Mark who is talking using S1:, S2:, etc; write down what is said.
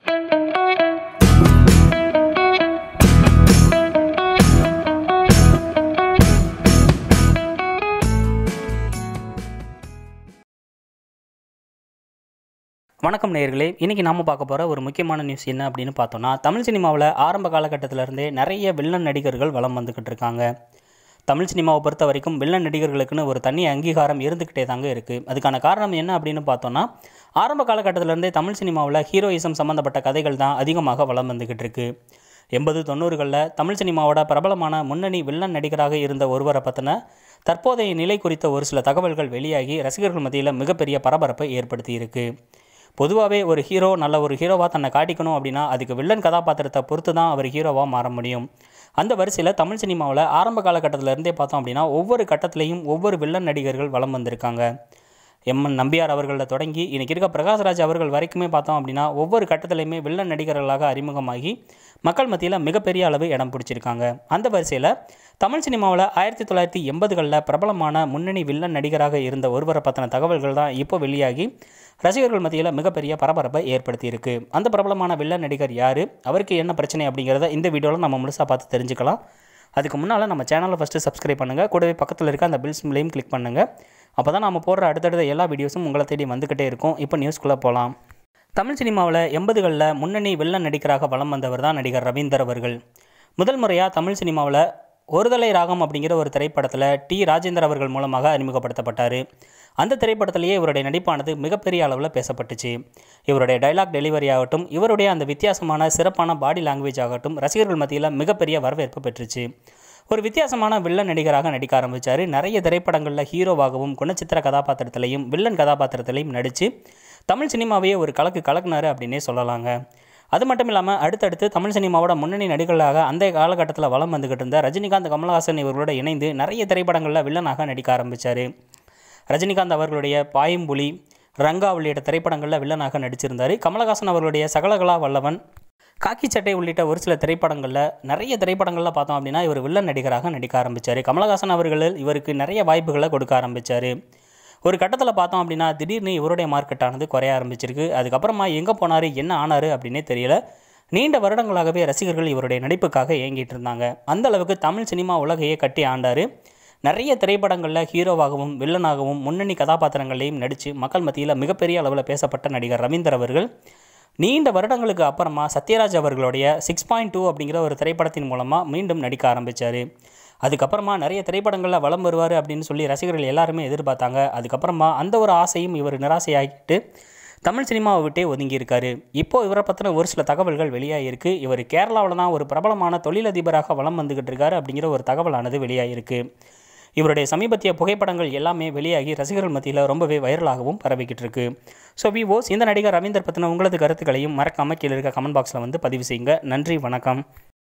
S1: வணக்கம் நேயர்களே இன்றைக்கி நாம பார்க்க போகிற ஒரு முக்கியமான நியூஸ் என்ன அப்படின்னு பார்த்தோன்னா தமிழ் சினிமாவில் ஆரம்ப காலகட்டத்திலேருந்தே நிறைய வில்லன் நடிகர்கள் வலம் வந்துக்கிட்டு இருக்காங்க தமிழ் சினிமாவை பொறுத்த வரைக்கும் வில்லன் நடிகர்களுக்குன்னு ஒரு தனி அங்கீகாரம் இருந்துக்கிட்டே தாங்க இருக்குது அதுக்கான காரணம் என்ன அப்படின்னு பார்த்தோன்னா ஆரம்ப காலகட்டத்திலேருந்தே தமிழ் சினிமாவில் ஹீரோயிசம் சம்மந்தப்பட்ட கதைகள் தான் அதிகமாக வலம் வந்துக்கிட்டு இருக்கு எண்பது தொண்ணூறுகளில் தமிழ் சினிமாவோட பிரபலமான முன்னணி வில்லன் நடிகராக இருந்த ஒருவரை பற்றின தற்போதைய நிலை குறித்த ஒரு சில தகவல்கள் வெளியாகி ரசிகர்கள் மத்தியில் மிகப்பெரிய பரபரப்பை ஏற்படுத்தி இருக்கு பொதுவாகவே ஒரு ஹீரோ நல்ல ஒரு ஹீரோவாக தன்னை காட்டிக்கணும் அப்படின்னா அதுக்கு வில்லன் கதாபாத்திரத்தை பொறுத்து தான் அவர் ஹீரோவாக மாற முடியும் அந்த வரிசையில் தமிழ் சினிமாவில் ஆரம்ப காலகட்டத்தில் இருந்தே பார்த்தோம் அப்படின்னா ஒவ்வொரு கட்டத்திலையும் ஒவ்வொரு வில்லன் நடிகர்கள் வலம் வந்திருக்காங்க எம்என் நம்பியார் அவர்களில் தொடங்கி இன்றைக்கி இருக்க பிரகாஷ்ராஜ் அவர்கள் வரைக்குமே பார்த்தோம் அப்படின்னா ஒவ்வொரு கட்டத்திலையுமே வில்லன் நடிகர்களாக அறிமுகமாகி மக்கள் மத்தியில் மிகப்பெரிய அளவு இடம் பிடிச்சிருக்காங்க அந்த வரிசையில் தமிழ் சினிமாவில் ஆயிரத்தி தொள்ளாயிரத்தி எண்பதுகளில் பிரபலமான முன்னணி வில்லன் நடிகராக இருந்த ஒருவரை பற்றின தகவல்கள் தான் இப்போ வெளியாகி ரசிகர்கள் மத்தியில் மிகப்பெரிய பரபரப்பை ஏற்படுத்தியிருக்கு அந்த பிரபலமான வில்லன் நடிகர் யார் அவருக்கு என்ன பிரச்சனை அப்படிங்கிறத இந்த வீடியோவில் நம்ம முழுசாக பார்த்து தெரிஞ்சுக்கலாம் அதுக்கு முன்னால் நம்ம சேனலை ஃபஸ்ட்டு சப்ஸ்கிரைப் பண்ணுங்கள் கூடவே பக்கத்தில் இருக்க அந்த பில் சிம்லையும் கிளிக் பண்ணுங்கள் அப்போ தான் நம்ம போடுற அடுத்தடுத்த எல்லா வீடியோஸும் உங்களை தேடி வந்துக்கிட்டே இருக்கும் இப்போ நியூஸ்குள்ளே போகலாம் தமிழ் சினிமாவில் எண்பதுகளில் முன்னணி வில்லன் நடிகராக வலம் வந்தவர் தான் நடிகர் ரவீந்தர் அவர்கள் முதல் முறையாக தமிழ் சினிமாவில் ஒருதலை ராகம் அப்படிங்கிற ஒரு திரைப்படத்தில் டி ராஜேந்தர் அவர்கள் மூலமாக அறிமுகப்படுத்தப்பட்டார் அந்த திரைப்படத்திலேயே இவருடைய நடிப்பானது மிகப்பெரிய அளவில் பேசப்பட்டுச்சு இவருடைய டைலாக் டெலிவரி ஆகட்டும் இவருடைய அந்த வித்தியாசமான சிறப்பான பாடி லாங்குவேஜ் ஆகட்டும் ரசிகர்கள் மத்தியில் மிகப்பெரிய வரவேற்பு பெற்றுச்சு ஒரு வித்தியாசமான வில்லன் நடிகராக நடிக்க ஆரம்பித்தார் நிறைய திரைப்படங்களில் ஹீரோவாகவும் குணச்சித்திர கதாபாத்திரத்திலையும் வில்லன் கதாபாத்திரத்திலையும் நடித்து தமிழ் சினிமாவையே ஒரு கலக்கு கலக்குனாரு அப்படின்னே சொல்லலாங்க அது மட்டும் இல்லாமல் அடுத்தடுத்து தமிழ் சினிமாவோட முன்னணி நடிகர்களாக அந்த காலகட்டத்தில் வலம் வந்துக்கிட்டு இருந்த ரஜினிகாந்த் கமலஹாசன் இவர்களோட இணைந்து நிறைய திரைப்படங்களில் வில்லனாக நடிக்க ஆரம்பித்தார் ரஜினிகாந்த் அவர்களுடைய பாயும்புலி ரங்கா உள்ளிட்ட திரைப்படங்களில் வில்லனாக நடிச்சிருந்தார் கமலஹாசன் அவர்களுடைய சகலகலா வல்லவன் காக்கி சட்டை உள்ளிட்ட ஒரு சில திரைப்படங்களில் நிறைய திரைப்படங்களில் பார்த்தோம் அப்படின்னா இவர் வில்லன் நடிகராக நடிக்க ஆரம்பித்தார் கமலஹாசன் அவர்கள் இவருக்கு நிறைய வாய்ப்புகளை கொடுக்க ஆரம்பித்தார் ஒரு கட்டத்தில் பார்த்தோம் அப்படின்னா திடீர்னு இவருடைய மார்க்கெட்டானது குறைய ஆரம்பிச்சிருக்கு அதுக்கப்புறமா எங்கே போனார் என்ன ஆனார் அப்படின்னே தெரியல நீண்ட வருடங்களாகவே ரசிகர்கள் இவருடைய நடிப்புக்காக ஏங்கிட்டு இருந்தாங்க அந்த அளவுக்கு தமிழ் சினிமா உலகையே கட்டி ஆண்டார் நிறைய திரைப்படங்களில் ஹீரோவாகவும் வில்லனாகவும் முன்னணி கதாபாத்திரங்களையும் நடித்து மக்கள் மத்தியில் மிகப்பெரிய அளவில் பேசப்பட்ட நடிகர் ரவீந்தர் அவர்கள் நீண்ட வருடங்களுக்கு அப்புறமா சத்யராஜ் அவர்களுடைய சிக்ஸ் பாயிண்ட் டூ அப்படிங்கிற ஒரு திரைப்படத்தின் மூலமாக மீண்டும் நடிக்க ஆரம்பித்தார் அதுக்கப்புறமா நிறைய திரைப்படங்களில் வலம் வருவார் அப்படின்னு சொல்லி ரசிகர்கள் எல்லாருமே எதிர்பார்த்தாங்க அதுக்கப்புறமா அந்த ஒரு ஆசையும் இவர் நிராசையாகிட்டு தமிழ் சினிமாவை விட்டே ஒதுங்கியிருக்காரு இப்போது இவரை பற்றின ஒரு சில தகவல்கள் வெளியாகிருக்கு இவர் கேரளாவில் தான் ஒரு பிரபலமான தொழிலதிபராக வலம் வந்துக்கிட்டு இருக்காரு அப்படிங்கிற ஒரு தகவலானது வெளியாகிருக்கு இவருடைய சமீபத்திய புகைப்படங்கள் எல்லாமே வெளியாகி ரசிகர்கள் மத்தியில் ரொம்பவே வைரலாகவும் பரவிக்கிட்டு இருக்கு ஸோ விவோஸ் இந்த நடிகர் ரவீந்தர் பற்றின உங்களது கருத்துக்களையும் மறக்காமல் கீழே இருக்க கமெண்ட் பாக்ஸில் வந்து பதிவு செய்யுங்க நன்றி வணக்கம்